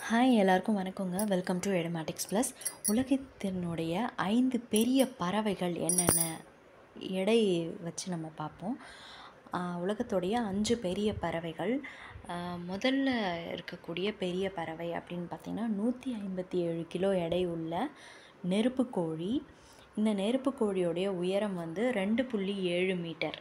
hi எல்லாருக்கும் வணக்கங்க welcome to எடமேட்டிக்ஸ் plus உலகத்தினுடைய ஐந்து பெரிய பறவைகள் என்னென்ன எடை வச்சு நம்ம பார்ப்போம் ஆஹ் உலகத்துடைய அஞ்சு பெரிய பறவைகள் ஆஹ் முதல்ல இருக்கக்கூடிய பெரிய பறவை அப்படின்னு பார்த்திங்கன்னா நூற்றி ஐம்பத்தி ஏழு கிலோ எடை உள்ள நெருப்புக்கோழி இந்த நெருப்புக்கோழியோடைய உயரம் வந்து ரெண்டு புள்ளி ஏழு மீட்டர்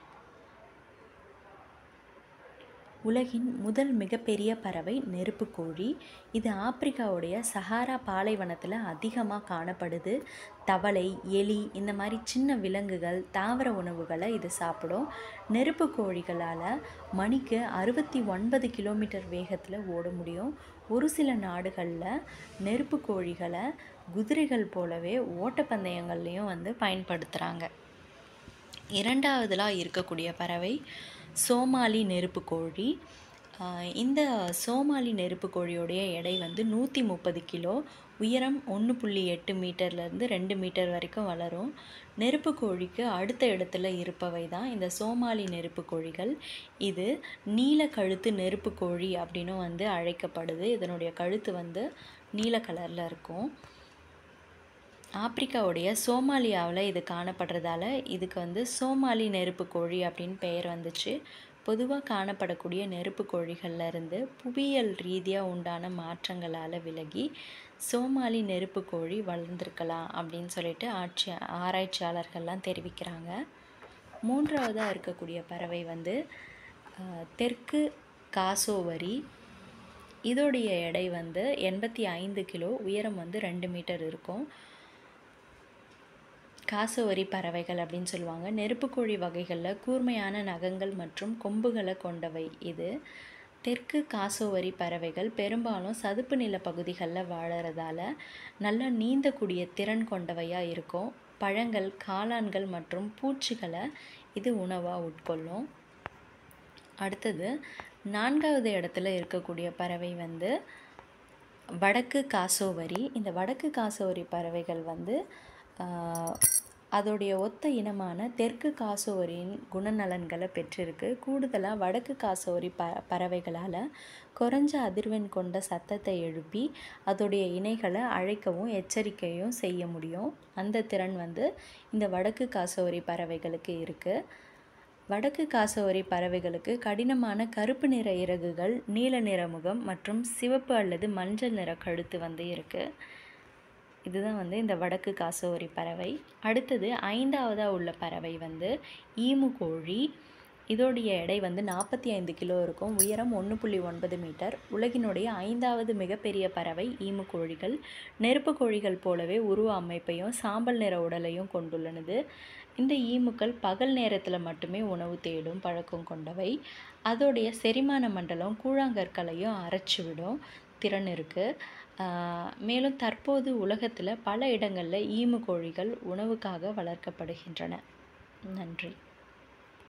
உலகின் முதல் மிகப்பெரிய பறவை நெருப்புக்கோழி இது ஆப்பிரிக்காவுடைய சஹாரா பாலைவனத்தில் அதிகமாக காணப்படுது தவளை எலி இந்த மாதிரி சின்ன விலங்குகள் தாவர உணவுகளை இது சாப்பிடும் நெருப்பு கோழிகளால் மணிக்கு அறுபத்தி ஒன்பது கிலோமீட்டர் வேகத்தில் ஓட முடியும் ஒரு சில நாடுகளில் நெருப்பு கோழிகளை குதிரைகள் போலவே ஓட்டப்பந்தயங்கள்லேயும் வந்து பயன்படுத்துகிறாங்க இரண்டாவதுலாம் இருக்கக்கூடிய பறவை சோமாலி நெருப்புக்கோழி ஆஹ் இந்த சோமாலி நெருப்புக்கோழியோடைய எடை வந்து நூற்றி முப்பது கிலோ உயரம் ஒன்று புள்ளி எட்டு மீட்டர்லேருந்து ரெண்டு மீட்டர் வரைக்கும் வளரும் நெருப்புக்கோழிக்கு அடுத்த இடத்துல இருப்பவை தான் இந்த சோமாலி நெருப்புக்கோழிகள் இது நீல கழுத்து நெருப்புக்கோழி அப்படின்னும் வந்து அழைக்கப்படுது இதனுடைய கழுத்து வந்து நீல கலரில் இருக்கும் ஆப்பிரிக்காவுடைய சோமாலியாவில் இது காணப்படுறதால இதுக்கு வந்து சோமாலி நெருப்பு கோழி அப்படின்னு பெயர் வந்துச்சு பொதுவாக காணப்படக்கூடிய நெருப்பு கோழிகள்ல இருந்து புவியியல் ரீதியாக உண்டான மாற்றங்களால் விலகி சோமாலி நெருப்பு கோழி வளர்ந்துருக்கலாம் அப்படின்னு சொல்லிட்டு ஆட்சி ஆராய்ச்சியாளர்கள்லாம் தெரிவிக்கிறாங்க மூன்றாவதாக இருக்கக்கூடிய பறவை வந்து அஹ், தெற்கு காசோவரி இதோடைய எடை வந்து எண்பத்தி ஐந்து கிலோ உயரம் வந்து ரெண்டு மீட்டர் இருக்கும் காசோவரி பறவைகள் அப்படின்னு சொல்லுவாங்க நெருப்புக்கோழி வகைகளில் கூர்மையான நகங்கள் மற்றும் கொம்புகளை கொண்டவை இது தெற்கு காசோவரி பறவைகள் பெரும்பாலும் சதுப்பு நில பகுதிகளில் வாழறதால நல்லா நீந்தக்கூடிய திறன் கொண்டவையாக இருக்கும் பழங்கள் காளான்கள் மற்றும் பூச்சிகளை இது உணவாக உட்கொள்ளும் அடுத்தது நான்காவது இடத்துல இருக்கக்கூடிய பறவை வந்து வடக்கு காசோவரி இந்த வடக்கு காசோவரி பறவைகள் வந்து ஆஹ், அதோடைய ஒத்த இனமான தெற்கு காசோவரியின் குணநலன்களை பெற்றிருக்கு கூடுதலாக வடக்கு காசோவரி ப பறவைகளால் குறைஞ்ச அதிர்வெண் கொண்ட சத்தத்தை எழுப்பி அதோடைய இணைகளை அழைக்கவும் எச்சரிக்கையும் செய்ய முடியும் அந்த திறன் வந்து இந்த வடக்கு காசோவரி பறவைகளுக்கு இருக்குது வடக்கு காசோவரி பறவைகளுக்கு கடினமான கருப்பு நிற இறகுகள் நீல நிற முகம் மற்றும் சிவப்பு அல்லது மஞ்சள் நிற கழுத்து வந்து இருக்குது இதுதான் வந்து இந்த வடக்கு காசோவரி பறவை அடுத்தது ஐந்தாவதாக உள்ள பறவை வந்து ஈமு கோழி இதோடைய எடை வந்து நாற்பத்தி ஐந்து கிலோ இருக்கும் உயரம் ஒன்று புள்ளி ஒன்பது மீட்டர் உலகினுடைய ஐந்தாவது மிகப்பெரிய பறவை ஈமு கோழிகள் நெருப்பு கோழிகள் போலவே உருவ அமைப்பையும் சாம்பல் நிற உடலையும் கொண்டுள்ளனது இந்த ஈமுக்கள் பகல் நேரத்தில் மட்டுமே உணவு தேடும் பழக்கம் கொண்டவை அதோடைய செரிமான மண்டலம் கூழாங்கற்களையும் அரைச்சி விடும் திறன் இருக்குது மேலும் தற்போது உலகத்தில் பல இடங்களில் ஈமு கோழிகள் உணவுக்காக வளர்க்கப்படுகின்றன நன்றி